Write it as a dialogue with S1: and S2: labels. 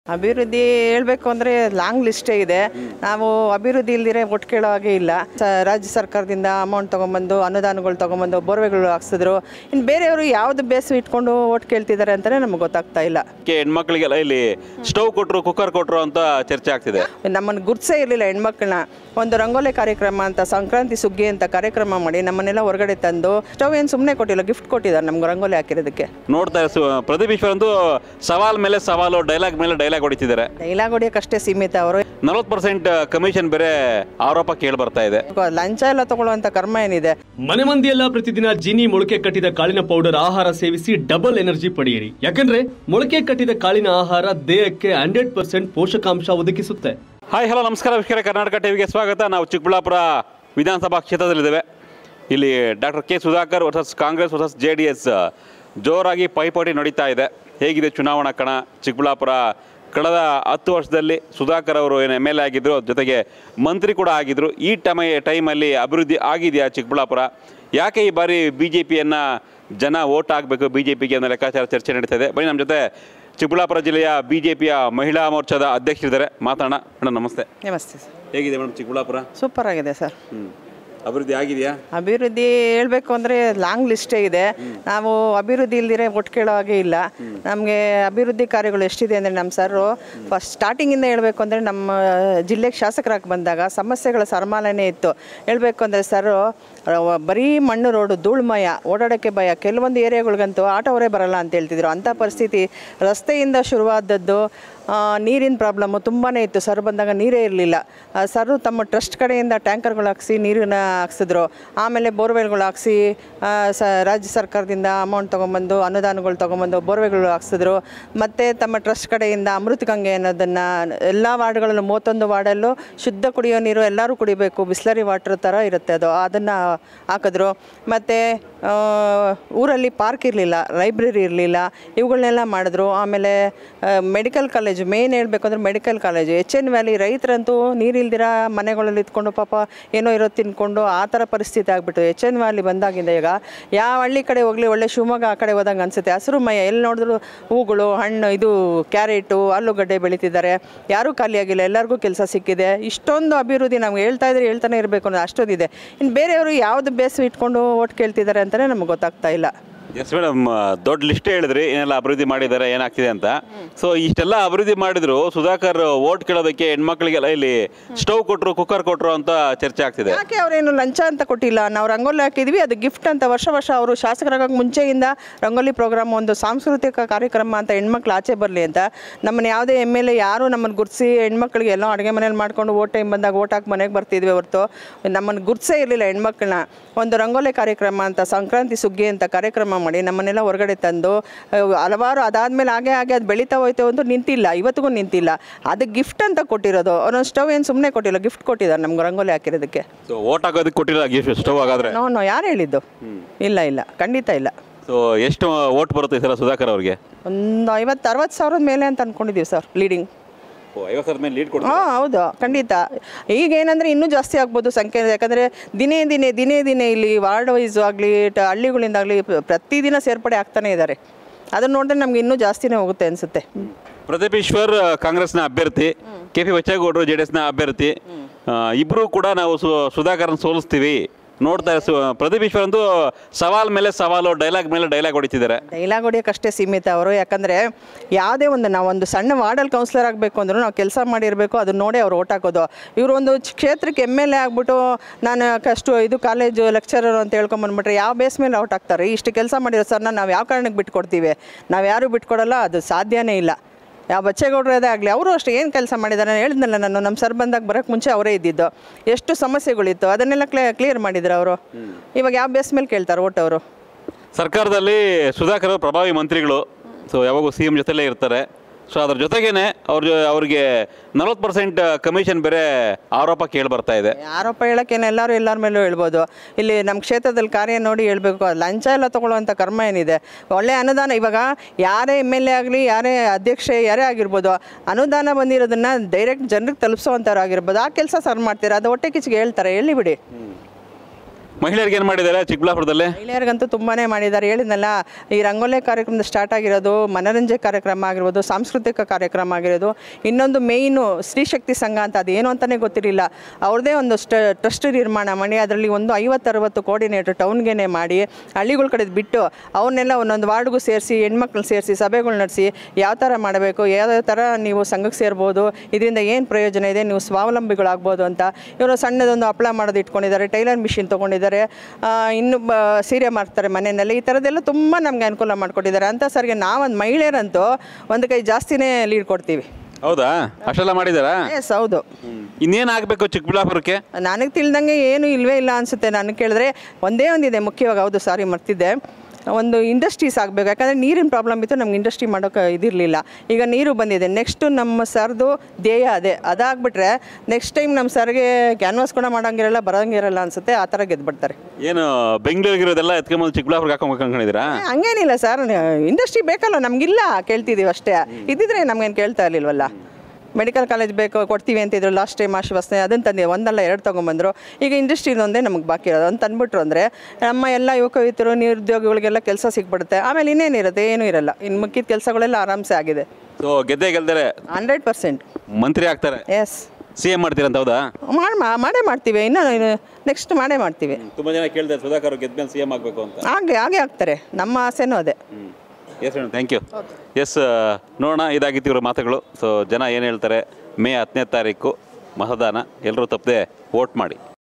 S1: ಅಭಿವೃದ್ಧಿ ಹೇಳ್ಬೇಕು ಅಂದರೆ ಲಾಂಗ್ ಲಿಸ್ಟೇ ಇದೆ ನಾವು ಅಭಿವೃದ್ಧಿ ಇಲ್ದಿರೆ ಒಟ್ಟು ಕೇಳೋ ಹಾಗೆ ಇಲ್ಲ ಸ- ರಾಜ್ಯ ಸರ್ಕಾರದಿಂದ ಅಮೌಂಟ್ ತೊಗೊಂಬಂದು ಅನುದಾನಗಳು ತೊಗೊಂಬಂದು ಬೋರ್ವೆಗಳು ಹಾಕ್ಸಿದ್ರು ಇನ್ನು ಬೇರೆಯವರು ಯಾವುದು ಬೇಸು ಇಟ್ಕೊಂಡು ಓಟ್ ಕೇಳ್ತಿದ್ದಾರೆ ಅಂತಲೇ ನಮಗೆ ಗೊತ್ತಾಗ್ತಾ ಇಲ್ಲ
S2: ಕೆ ಹೆಣ್ಮಕ್ಳಿಗೆಲ್ಲ ಇಲ್ಲಿ ಸ್ಟವ್ ಕೊಟ್ಟರು ಕುಕ್ಕರ್ ಕೊಟ್ಟರು ಅಂತ ಚರ್ಚೆ ಆಗ್ತಿದೆ
S1: ನಮ್ಮನ್ನು ಗುರ್ಸೇ ಇರಲಿಲ್ಲ ಹೆಣ್ಮಕ್ಳನ್ನ ಒಂದು ರಂಗೋಲಿ ಕಾರ್ಯಕ್ರಮ ಅಂತ ಸಂಕ್ರಾಂತಿ ಸುಗ್ಗಿ ಅಂತ ಕಾರ್ಯಕ್ರಮ ಮಾಡಿ ನಮ್ಮನ್ನೆಲ್ಲ ಹೊರಗಡೆ ತಂದು ಸ್ಟವ್ ಏನು ಸುಮ್ಮನೆ ಕೊಟ್ಟಿಲ್ಲ ಗಿಫ್ಟ್ ಕೊಟ್ಟಿದ್ದಾರೆ ನಮ್ಗೆ ರಂಗೋಲಿ ಹಾಕಿರೋದಕ್ಕೆ
S2: ನೋಡ್ತಾ ಇರೋ ಸು- ಪ್ರದೀಪ್ ಈಶ್ವರ್ ಅಂತೂ ಸವಾಲ್ ಮೇಲೆ ಸವಾಲು ಡೈಲಾಗ್ ಮೇಲೆ ಡೈಲಾಗ್ ಹೊಡಿತಿದ್ದಾರೆ
S1: ಡೈಲಾಗ್ ಹೊಡಿಯೋಕ್ಕಷ್ಟೇ ಸೀಮಿತ ಅವರು
S2: ನಲ್ವತ್ತು ಪರ್ಸೆಂಟ್ ಕಮಿಷನ್ ಬೇರೆ ಆರೋಪ ಕೇಳಿ ಬರ್ತಾ ಇದೆ
S1: ಲಂಚ ಎಲ್ಲ ತಗೊಳ್ಳುವಂಥ ಕರ್ಮ ಏನಿದೆ
S3: ಮನೆ ಮಂದಿಯೆಲ್ಲ ಪ್ರತಿದಿನ ಜೀನಿ ಮೊಳಕೆ ಕಟ್ಟಿದ ಕಾಳಿನ ಪೌಡರ್ ಆಹಾರ ಸೇವಿಸಿ ಡಬಲ್ ಎನರ್ಜಿ ಪಡೆಯಿರಿ ಯಾಕಂದ್ರೆ ಮೊಳಕೆ ಕಟ್ಟಿದ ಕಾಳಿನ ಆಹಾರ ದೇಹಕ್ಕೆ ಹಂಡ್ರೆಡ್ ಪರ್ಸೆಂಟ್ ಪೋಷಕಾಂಶ ಒದಗಿಸುತ್ತೆ
S2: ಹಾಯ್ ಹಲೋ ನಮಸ್ಕಾರ ವೀಕ್ಷಕರೇ ಕರ್ನಾಟಕ ಟಿವಿಗೆ ಸ್ವಾಗತ ನಾವು ಚಿಕ್ಕಬಳ್ಳಾಪುರ ವಿಧಾನಸಭಾ ಕ್ಷೇತ್ರದಲ್ಲಿದ್ದೇವೆ ಇಲ್ಲಿ doctor K Sudhakar versus Congress versus J D S ಜೋರಾಗಿ ಪೈಪೋಟಿ ನಡೀತಾ ಇದೆ ಹೇಗಿದೆ ಚುನಾವಣಾ ಕಣ ಚಿಕ್ಕಬಳ್ಳಾಪುರ ಕಳೆದ ಹತ್ತು ವರ್ಷದಲ್ಲಿ ಸುಧಾಕರ್ ಅವರು ಏನು ಎಮ್ ಎಲ್ ಎ ಆಗಿದ್ದರು ಜೊತೆಗೆ ಮಂತ್ರಿ ಕೂಡ ಆಗಿದ್ದರು ಈ ಟಮೈ ಟೈಮಲ್ಲಿ ಅಭಿವೃದ್ಧಿ ಆಗಿದೆಯಾ ಚಿಕ್ಕಬಳ್ಳಾಪುರ ಯಾಕೆ ಈ ಬಾರಿ ಬಿ ಜೆ ಪಿಯನ್ನು ಜನ ಓಟ್ ಆಗಬೇಕು ಬಿ ಜೆ ಪಿಗೆ ಅನ್ನೋ ಲೆಕ್ಕಾಚಾರ ಚರ್ಚೆ ನಡೀತಾ ಇದೆ ಬನ್ನಿ ನಮ್ಮ ಜೊತೆ ಚಿಕ್ಕಬಳ್ಳಾಪುರ ಜಿಲ್ಲೆಯ ಬಿ ಜೆ ಪಿಯ ಮಹಿಳಾ ಮೋರ್ಚಾದ ಅಧ್ಯಕ್ಷರಿದ್ದಾರೆ ಮಾತಾಡೋಣ ಮೇಡಮ್ ನಮಸ್ತೆ
S1: ನಮಸ್ತೆ ಸರ್
S2: ಹೇಗಿದೆ ಮೇಡಮ್ ಚಿಕ್ಕಬಳ್ಳಾಪುರ
S1: ಸೂಪರ್ ಆಗಿದೆ ಸರ್
S2: ಹ್ಞೂ ಅಭಿವೃದ್ಧಿ ಆಗಿದೆಯಾ
S1: ಅಭಿವೃದ್ಧಿ ಹೇಳ್ಬೇಕು ಅಂದರೆ ಲಾಂಗ್ ಲಿಸ್ಟೇ ಇದೆ ನಾವು ಅಭಿವೃದ್ಧಿ ಇಲ್ದಿರೆ ಒಟ್ಟು ಕೇಳೋ ಹಾಗೆ ಇಲ್ಲ ನಮಗೆ ಅಭಿವೃದ್ಧಿ ಕಾರ್ಯಗಳು ಎಷ್ಟಿದೆ ಅಂದರೆ ನಮ್ಮ ಸರು ಫಸ್ಟ್ ಸ್ಟಾರ್ಟಿಂಗಿಂದ ಹೇಳಬೇಕು ಅಂದರೆ ನಮ್ಮ ಜಿಲ್ಲೆಗೆ ಶಾಸಕರಾಗಿ ಬಂದಾಗ ಸಮಸ್ಯೆಗಳ ಸರಮಾಲೆನೇ ಇತ್ತು ಹೇಳಬೇಕು ಅಂದರೆ ಸರ್ ಬರೀ ಮಣ್ಣು ರೋಡು ಧೂಳ್ಮಯ ಓಡಾಡೋಕ್ಕೆ ಭಯ ಕೆಲವೊಂದು ಏರಿಯಾಗಳಿಗಂತೂ ಆಟೋವರೇ ಬರಲ್ಲ ಅಂತ ಹೇಳ್ತಿದ್ರು ಅಂಥ ಪರಿಸ್ಥಿತಿ ರಸ್ತೆಯಿಂದ ಶುರುವಾದದ್ದು ಆ, ನೀರಿನ ಪ್ರಾಬ್ಲಮ್ಮು ತುಂಬಾ ಇತ್ತು ಸರ್ ಬಂದಾಗ ನೀರೇ ಇರಲಿಲ್ಲ ಸರ್ ತಮ್ಮ ಟ್ರಸ್ಟ್ ಕಡೆಯಿಂದ ಟ್ಯಾಂಕರ್ಗಳು ಹಾಕ್ಸಿ ನೀರನ್ನ ಹಾಕ್ಸಿದ್ರು ಆಮೇಲೆ ಬೋರ್ವೆಲ್ಗಳು ಹಾಕ್ಸಿ ಆ, ಸ ರಾಜ್ಯ ಸರ್ಕಾರದಿಂದ ಅಮೌಂಟ್ ತೊಗೊಂಬಂದು ಅನುದಾನಗಳು ತೊಗೊಂಬಂದು ಬೋರ್ವೆಲ್ಗಳು ಹಾಕ್ಸಿದ್ರು ಮತ್ತು ತಮ್ಮ ಟ್ರಸ್ಟ್ ಕಡೆಯಿಂದ ಅಮೃತ ಗಂಗೆ ಅನ್ನೋದನ್ನು ಎಲ್ಲ ವಾರ್ಡ್ಗಳಲ್ಲೂ ಮೂವತ್ತೊಂದು ವಾರ್ಡಲ್ಲೂ ಶುದ್ಧ ಕುಡಿಯೋ ನೀರು ಎಲ್ಲರೂ ಕುಡಿಬೇಕು ಬಿಸ್ಲರಿ ವಾಟರ್ ಥರ ಇರುತ್ತೆ ಅದು ಅದನ್ನು ಹಾಕಿದ್ರು ಮತ್ತು ಊರಲ್ಲಿ ಪಾರ್ಕ್ ಇರಲಿಲ್ಲ ಲೈಬ್ರರಿ ಇರಲಿಲ್ಲ ಇವುಗಳನ್ನೆಲ್ಲ ಮಾಡಿದ್ರು ಆಮೇಲೆ ಮೆಡಿಕಲ್ ಕಾಲೇಜು ಮೇನ್ ಹೇಳಬೇಕು ಅಂದರೆ medical college H N valley ರೈತರಂತೂ ನೀರಿಲ್ದಿರ ಮನೆಗಳಲ್ಲಿ ಇದ್ಕೊಂಡು ಪಾಪ ಏನೋ ಇರೋ ತಿನ್ಕೊಂಡು ಆ ಥರ ಪರಿಸ್ಥಿತಿ ಆಗಿಬಿಟ್ಟು ಎಚ್ ಎನ್ ವ್ಯಾಲಿ ಬಂದಾಗಿಂದ ಈಗ ಯಾವ ಹಳ್ಳಿ ಕಡೆ ಹೋಗಲಿ ಒಳ್ಳೆ ಶಿವಮೊಗ್ಗ ಆ ಕಡೆ ಹೋದಂಗೆ ಅನಿಸುತ್ತೆ ಹಸಿರು ಮಯ ಎಲ್ಲಿ ನೋಡಿದ್ರು ಹೂಗಳು ಹಣ್ಣು ಇದು ಕ್ಯಾರೆಟು ಆಲೂಗಡ್ಡೆ ಬೆಳೀತಿದ್ದಾರೆ ಯಾರೂ ಖಾಲಿಯಾಗಿಲ್ಲ ಎಲ್ಲರಿಗೂ ಕೆಲಸ ಸಿಕ್ಕಿದೆ ಇಷ್ಟೊಂದು ಅಭಿವೃದ್ಧಿ ನಮ್ಗೆ ಹೇಳ್ತಾ ಇದ್ರೆ ಹೇಳ್ತಾನೆ ಇರಬೇಕು ಅನ್ನೋ ಅಷ್ಟೊಂದಿದೆ ಇನ್ನು ಬೇರೆಯವರು ಯಾವುದು ಬೇಸು ಇಟ್ಕೊಂಡು ಓಟ್ ಕೇಳ್ತಿದ್ದಾರೆ ಅಂತಲೇ ನಮ್ಗೆ ಗೊತ್ತಾಗ್ತಾ ಇಲ್ಲ
S2: ಎಸ್ ಮೇಡಮ್ ದೊಡ್ಡ ಲಿಸ್ಟ್ ಹೇಳಿದ್ರಿ ಏನೆಲ್ಲ ಅಭಿವೃದ್ಧಿ ಮಾಡಿದ್ದಾರೆ ಏನಾಗ್ತಿದೆ ಅಂತ ಸೊ ಇಷ್ಟೆಲ್ಲ ಅಭಿವೃದ್ಧಿ ಮಾಡಿದ್ರು ಸುಧಾಕರ್ ಓಟ್ ಕೇಳೋದಕ್ಕೆ ಹೆಣ್ಮಕ್ಳಿಗೆಲ್ಲ ಇಲ್ಲಿ ಸ್ಟವ್ ಕೊಟ್ಟರು ಕುಕ್ಕರ್ ಕೊಟ್ಟರು ಅಂತ ಚರ್ಚೆ ಆಗ್ತಿದೆ
S1: ಯಾಕೆ ಅವರೇನು ಲಂಚ ಅಂತ ಕೊಟ್ಟಿಲ್ಲ ನಾವು ರಂಗೋಲಿ ಹಾಕಿದ್ವಿ ಅದು ಗಿಫ್ಟ್ ಅಂತ ವರ್ಷ ವರ್ಷ ಅವರು ಶಾಸಕರಾಗಕ್ಕೆ ಮುಂಚೆಯಿಂದ ರಂಗೋಲಿ ಪ್ರೋಗ್ರಾಮ್ ಒಂದು ಸಾಂಸ್ಕೃತಿಕ ಕಾರ್ಯಕ್ರಮ ಅಂತ ಹೆಣ್ಮಕ್ಳು ಆಚೆ ಬರಲಿ ಅಂತ ನಮ್ಮನ್ನು ಯಾವುದೇ ಎಮ್ ಎಲ್ ಎ ಯಾರು ನಮ್ಮನ್ನು ಗುರ್ಸಿ ಹೆಣ್ಮಕ್ಳಿಗೆ ಎಲ್ಲೋ ಅಡುಗೆ ಮನೇಲಿ ಮಾಡ್ಕೊಂಡು ಓಟ್ ಟೈಮ್ ಬಂದಾಗ ಓಟ್ ಹಾಕಿ ಮನೆಗೆ ಬರ್ತಿದ್ವಿ ಹೊರತು ನಮ್ಮನ್ನು ಗುರ್ಸೇ ಇರಲಿಲ್ಲ ಹೆಣ್ಮಕ್ಳನ್ನ ಒಂದು ರಂಗೋಲಿ ಕಾರ್ಯಕ್ರಮ ಅಂತ ಸಂಕ್ರಾಂತಿ ಸುಗ್ಗಿ ಅಂತ ಕಾರ್ಯಕ್ರಮ ಮಾಡಿ ನಮ್ಮನ್ನೆಲ್ಲ ಹೊರಗಡೆ ತಂದು ಅಹ್, ಹಲವಾರು ಅದಾದಮೇಲೆ ಹಾಗೆ ಹಾಗೆ ಅದು ಬೆಳೀತಾ ಹೋಯ್ತು ಅಂತ ನಿಂತಿಲ್ಲ ಇವತ್ತಿಗೂ ನಿಂತಿಲ್ಲ ಅದು ಗಿಫ್ಟ್ ಅಂತ ಕೊಟ್ಟಿರೋದು ಒಂದೊಂದು ಸ್ಟವ್ ಏನು ಸುಮ್ಮನೆ ಕೊಟ್ಟಿಲ್ಲ ಗಿಫ್ಟ್ ಕೊಟ್ಟಿದ್ದಾರೆ ನಮ್ಗೆ ರಂಗೋಲಿ ಹಾಕಿರೋದಕ್ಕೆ
S2: ಸೊ ಓಟ್ ಹಾಕೋದಕ್ಕೆ ಕೊಟ್ಟಿಲ್ಲ ಗಿಫ್ಟ್ ಸ್ಟವ್ ಹಾಗಾದ್ರೆ
S1: ನೋ ನೋ ಯಾರು ಹೇಳಿದ್ದು ಇಲ್ಲ ಇಲ್ಲ ಖಂಡಿತ ಇಲ್ಲ
S2: ಸೊ ಎಷ್ಟು ಓಟ್ ಬರುತ್ತೆ ಈ ಸಲ ಸುಧಾಕರ್ ಅವ್ರಿಗೆ
S1: ಒಂದು ಐವತ್ತು ಅರವತ್ತು ಸಾವಿರದ ಮೇಲೆ ಅಂತ ಅಂದ್ಕೊಂಡಿದ್ದೀವಿ ಸರ್ ಲೀಡಿಂಗ್
S2: ಐವತ್ತು ಸಾವಿರ ಮೇಲೆ ಲೀಡ್ ಕೊಡ್ತಾರೆ
S1: ಹಾಂ ಹೌದು ಖಂಡಿತ ಈಗ ಏನಂದರೆ ಇನ್ನೂ ಜಾಸ್ತಿ ಆಗ್ಬೋದು ಸಂಖ್ಯೆ ಯಾಕಂದರೆ ದಿನೇ ದಿನೇ ದಿನೇ ದಿನೇ ಇಲ್ಲಿ ವಾರ್ಡ್ ವೈಸ್ ಆಗಲಿ ಹಳ್ಳಿಗಳಿಂದಾಗಲಿ ಪ್ರತಿದಿನ ಸೇರ್ಪಡೆ ಆಗ್ತಾನೆ ಇದ್ದಾರೆ ಅದನ್ನ ನೋಡಿದ್ರೆ ನಮ್ಗೆ ಇನ್ನೂ ಜಾಸ್ತಿನೇ ಹೋಗುತ್ತೆ ಅನಿಸುತ್ತೆ
S2: ಪ್ರದೀಪ್ ಈಶ್ವರ್ ಕಾಂಗ್ರೆಸ್ನ ಅಭ್ಯರ್ಥಿ ಕೆ ಪಿ ಬಚ್ಚೇಗೌಡರು ಜೆ ಡಿ ಎಸ್ನ ಅಭ್ಯರ್ಥಿ ಇಬ್ಬರು ಕೂಡ ನಾವು ಸು ಸುಧಾಕರ್ನ ಸೋಲಿಸ್ತೀವಿ ನೋಡ್ತಾ ಸು ಪ್ರದೀಪ್ ಈಶ್ವರ್ ಅಂತೂ ಸವಾಲ್ ಮೇಲೆ ಸವಾಲು ಡೈಲಾಗ್ ಮೇಲೆ ಡೈಲಾಗ್ ಹೊಡಿತಿದ್ದಾರೆ
S1: ಡೈಲಾಗ್ ಹೊಡಿಯೋಕ್ಕಷ್ಟೇ ಸೀಮಿತ ಅವರು ಯಾಕಂದರೆ ಯಾವುದೇ ಒಂದು ನಾವು ಒಂದು ಸಣ್ಣ ವಾರ್ಡಲ್ಲಿ ಕೌನ್ಸಿಲರ್ ಆಗಬೇಕು ಅಂದ್ರೂ ನಾವು ಕೆಲಸ ಮಾಡಿರಬೇಕು ಅದನ್ನ ನೋಡಿ ಅವ್ರು ಓಟ್ ಹಾಕೋದು ಇವರು ಒಂದು ಕ್ಷೇತ್ರಕ್ಕೆ ಎಮ್ ಎಲ್ ಎ ಆಗ್ಬಿಟ್ಟು ನಾನು ಕಷ್ಟು ಇದು ಕಾಲೇಜು ಲೆಕ್ಚರರ್ ಅಂತ ಹೇಳ್ಕೊಂಬಂದ್ಬಿಟ್ರೆ ಯಾವ ಬೇಸ್ ಮೇಲೆ ಔಟ್ ಆಗ್ತಾರೆ ಇಷ್ಟು ಕೆಲಸ ಮಾಡಿರೋ ಸರ್ನ ನಾವು ಯಾವ ಕಾರಣಕ್ಕೆ ಬಿಟ್ಕೊಡ್ತೀವಿ ನಾವು ಯಾರು ಬಿಟ್ಕೊಡಲ್ಲ ಅದು ಸಾಧ್ಯನೇ ಇಲ್ಲ ಯಾವ ಬಚ್ಚೇಗೌಡರದೇ ಆಗಲಿ ಅವರು ಅಷ್ಟೇ ಏನು ಕೆಲಸ ಮಾಡಿದ್ದಾರೆ ನಾನು ಹೇಳಿದ್ನಲ್ಲ ನಾನು ನಮ್ಮ ಸರ್ ಬಂದಾಗ ಬರೋಕ್ಕೆ ಮುಂಚೆ ಅವರೇ ಇದ್ದಿದ್ದು ಎಷ್ಟು ಸಮಸ್ಯೆಗಳಿತ್ತು ಅದನ್ನೆಲ್ಲ ಕ್ಲಿಯರ್ ಕ್ಲಿಯರ್ ಮಾಡಿದ್ರು ಅವರು ಇವಾಗ ಯಾವ ಬೇಸ್ ಮೇಲೆ ಕೇಳ್ತಾರೆ ಓಟ್ ಅವರು
S2: ಸರ್ಕಾರದಲ್ಲಿ ಸುಧಾಕರ್ ಅವರು ಪ್ರಭಾವಿ ಮಂತ್ರಿಗಳು ಸೊ ಯಾವಾಗೂ ಸಿ ಎಂ ಜೊತೆಲೇ ಇರ್ತಾರೆ ಸೊ ಅದ್ರ ಜೊತೆಗೇನೆ ಅವ್ರ ಜೊ- ಅವ್ರಿಗೆ ನಲ್ವತ್ತು ಪರ್ಸೆಂಟ್ ಕಮಿಷನ್ ಬೇರೆ ಆರೋಪ ಕೇಳಿ ಬರ್ತಾ ಇದೆ
S1: ಆರೋಪ ಹೇಳೋಕ್ಕೇನು ಎಲ್ಲರೂ ಎಲ್ಲರ ಮೇಲೂ ಹೇಳ್ಬೋದು ಇಲ್ಲಿ ನಮ್ಮ ಕ್ಷೇತ್ರದಲ್ಲಿ ಕಾರ್ಯ ನೋಡಿ ಹೇಳ್ಬೇಕು ಲಂಚ ಎಲ್ಲ ತೊಗೊಳ್ಳುವಂಥ ಕರ್ಮ ಏನಿದೆ ಒಳ್ಳೆ ಅನುದಾನ ಇವಾಗ ಯಾರೇ ಎಮ್ ಎಲ್ ಎ ಆಗಲಿ ಯಾರೇ ಅಧ್ಯಕ್ಷೆ ಯಾರೇ ಆಗಿರ್ಬೋದು ಅನುದಾನ ಬಂದಿರೋದನ್ನ ಡೈರೆಕ್ಟ್ ಜನರಿಗೆ ತಲುಪಿಸೋವಂಥವ್ರು ಆಗಿರ್ಬೋದು ಆ ಕೆಲಸ ಸರ್ ಮಾಡ್ತಾರೆ ಅದು ಹೊಟ್ಟೆ ಕಿಚ್ಚಿಗೆ ಹೇಳ್ತಾರೆ ಹೇಳಿ ಬಿಡಿ
S2: ಮಹಿಳೆಯರಿಗೆ ಏನು ಮಾಡಿದ್ದಾರೆ ಚಿಕ್ಕಬಳ್ಳಾಪುರದಲ್ಲಿ
S1: ಮಹಿಳೆಯರಿಗಂತೂ ತುಂಬಾ ಮಾಡಿದ್ದಾರೆ ಹೇಳಿದ್ನಲ್ಲ ಈ ರಂಗೋಲೆ ಕಾರ್ಯಕ್ರಮದ ಸ್ಟಾರ್ಟ್ ಆಗಿರೋದು ಮನರಂಜನೆ ಕಾರ್ಯಕ್ರಮ ಆಗಿರ್ಬೋದು ಸಾಂಸ್ಕೃತಿಕ ಕಾರ್ಯಕ್ರಮ ಆಗಿರೋದು ಇನ್ನೊಂದು ಮೇಯ್ನು ಸ್ತ್ರೀಶಕ್ತಿ ಸಂಘ ಅಂತ ಅದೇನು ಅಂತಲೇ ಗೊತ್ತಿರಲಿಲ್ಲ ಅವ್ರದ್ದೇ ಒಂದು ಸ್ಟ ಟ್ರಸ್ಟ್ ನಿರ್ಮಾಣ ಮಾಡಿ ಅದರಲ್ಲಿ ಒಂದು ಐವತ್ತರವತ್ತು ಕೋಆರ್ಡಿನೇಟರ್ ಟೌನ್ಗೆ ಮಾಡಿ ಹಳ್ಳಿಗಳ ಕಡೆ ಬಿಟ್ಟು ಅವನ್ನೆಲ್ಲ ಒಂದೊಂದು ವಾರ್ಡ್ಗೂ ಸೇರಿಸಿ ಹೆಣ್ಮಕ್ಳು ಸೇರಿಸಿ ಸಭೆಗಳು ನಡೆಸಿ ಯಾವ ಥರ ಮಾಡಬೇಕು ಯಾವ ಥರ ನೀವು ಸಂಘಕ್ಕೆ ಸೇರ್ಬೋದು ಇದರಿಂದ ಏನು ಪ್ರಯೋಜನ ಇದೆ ನೀವು ಸ್ವಾವಲಂಬಿಗಳಾಗ್ಬೋದು ಅಂತ ಇವರು ಸಣ್ಣದೊಂದು ಹಪ್ಪಳ ಮಾಡೋದು ಇಟ್ಕೊಂಡಿದ್ದಾರೆ ಟೈಲರ್ ಮಿಷಿನ್ ತೊಗೊಂಡಿದ್ದಾರೆ ಆ, ಇನ್ನು ಬ ಸೀರೆ ಮಾಡ್ತಾರೆ ಮನೆಯಲ್ಲಿ ಈ ಥರದ್ದೆಲ್ಲ ತುಂಬ ನಮಗೆ ಅನುಕೂಲ ಮಾಡಿಕೊಟ್ಟಿದ್ದಾರೆ ಅಂತ ಸರ್ಗೆ ನಾವೊಂದು ಮಹಿಳೆಯರಂತೂ ಒಂದು ಕೈ ಜಾಸ್ತಿನೇ ಲೀಡ್ ಕೊಡ್ತೀವಿ
S2: ಹೌದಾ ಅಷ್ಟೆಲ್ಲ ಮಾಡಿದ್ದಾರಾ
S1: ಎಸ್ ಹೌದು
S2: ಇನ್ನೇನು ಆಗಬೇಕು ಚಿಕ್ಕಬಳ್ಳಾಪುರಕ್ಕೆ
S1: ನನಗೆ ತಿಳಿದಂಗೆ ಏನು ಇಲ್ವೇ ಇಲ್ಲ ಅನಿಸುತ್ತೆ ನನಗೆ ಕೇಳಿದ್ರೆ ಒಂದೇ ಒಂದಿದೆ ಮುಖ್ಯವಾಗಿ ಹೌದು ಸಾರಿ ಮರ್ತಿದ್ದೆ ಒಂದು ಇಂಡಸ್ಟ್ರೀಸ್ ಆಗಬೇಕು ಯಾಕಂದರೆ ನೀರಿನ ಪ್ರಾಬ್ಲಮ್ ಇತ್ತು ನಮ್ಗೆ ಇಂಡಸ್ಟ್ರಿ ಮಾಡೋಕೆ ಇದಿರಲಿಲ್ಲ ಈಗ ನೀರು ಬಂದಿದೆ ನೆಕ್ಸ್ಟು ನಮ್ಮ ಸರ್ದು ಧ್ಯೇಯ ಅದೇ ಅದಾಗ್ಬಿಟ್ರೆ ನೆಕ್ಸ್ಟ್ ಟೈಮ್ ನಮ್ಮ ಸರ್ಗೆ ಕ್ಯಾನ್ವಾಸ್ ಕೂಡ ಮಾಡೋಂಗಿರಲ್ಲ ಬರೋಂಗಿರಲ್ಲ ಅನಿಸುತ್ತೆ ಆ ಥರ ಗೆದ್ಬಿಡ್ತಾರೆ
S2: ಏನು ಬೆಂಗಳೂರಿಗಿರೋದೆಲ್ಲ ಎತ್ಕೊಂಬಂದು ಚಿಕ್ಕಬಳ್ಳಾಪುರಕ್ಕೆ ಹಾಕೊಂಬೇಕು ಅನ್ಕೊಂಡಿದ್ದೀರಾ
S1: ಹಂಗೇನಿಲ್ಲ ಸರ್ ಇಂಡಸ್ಟ್ರಿ ಬೇಕಲ್ಲ ನಮಗಿಲ್ಲ ಕೇಳ್ತಿದ್ದೀವಿ ಅಷ್ಟೇ ಇದ್ದಿದ್ರೆ ನಮ್ಗೇನು ಕೇಳ್ತಾ ಇರಲಿಲ್ವಲ್ಲ ಮೆಡಿಕಲ್ ಕಾಲೇಜ್ ಬೇಕು ಕೊಡ್ತೀವಿ ಅಂತಿದ್ರು ಲಾಸ್ಟ್ ಟೈಮ್ ಆಶ್ವಾಸನೆ ಅದನ್ನು ತಂದೆ ಒಂದಲ್ಲ ಎರಡು ತೊಗೊಂಬಂದರು ಈಗ ಇಂಡಸ್ಟ್ರಿದೊಂದೇ ನಮಗೆ ಬಾಕಿ ಇರೋದು ಅಂತ ತಂದ್ಬಿಟ್ರು ಅಂದರೆ ನಮ್ಮ ಎಲ್ಲ ಯುವಕವಿತರು ನಿರುದ್ಯೋಗಿಗಳಿಗೆಲ್ಲ ಕೆಲಸ ಸಿಕ್ಬಿಡುತ್ತೆ ಆಮೇಲೆ ಇನ್ನೇನಿರುತ್ತೆ ಏನೂ ಇರಲ್ಲ ಇನ್ನು ಮುಖ್ಯದ ಕೆಲಸಗಳೆಲ್ಲ ಆರಾಮ್ಸೆ ಆಗಿದೆ
S2: ಸೊ ಗೆದ್ದೆ ಗೆಲ್ದರೆ
S1: ಹಂಡ್ರೆಡ್ ಪರ್ಸೆಂಟ್
S2: ಮಂತ್ರಿ ಆಗ್ತಾರೆ
S1: ಎಸ್
S2: ಸಿ ಎಂ ಮಾಡ್ತೀರಂತ ಹೌದಾ
S1: ಮಾಡಿ ಮಾಡೇ ಮಾಡ್ತೀವಿ ಇನ್ನು ನೆಕ್ಸ್ಟ್ ಮಾಡೇ ಮಾಡ್ತೀವಿ
S2: ತುಂಬ ಜನ ಕೇಳಿದೆ ಸುಧಾಕರ್ ಗೆದ್ಮೇಲೆ ಸಿ ಎಂ ಆಗಬೇಕು ಅಂತ
S1: ಹಾಗೆ ಹಾಗೆ ಆಗ್ತಾರೆ ನಮ್ಮ ಆಸೆನೂ ಅದೇ
S2: yes madam thank you yes ನೋಡೋಣ ಇದಾಗಿತ್ತು ಇವ್ರ ಮಾತುಗಳು ಸೊ ಜನ ಏನು ಹೇಳ್ತಾರೆ ಮೇ ಹತ್ತನೇ ತಾರೀಕು ಮತದಾನ ಎಲ್ಲರೂ ತಪ್ಪದೆ ವೋಟ್ ಮಾಡಿ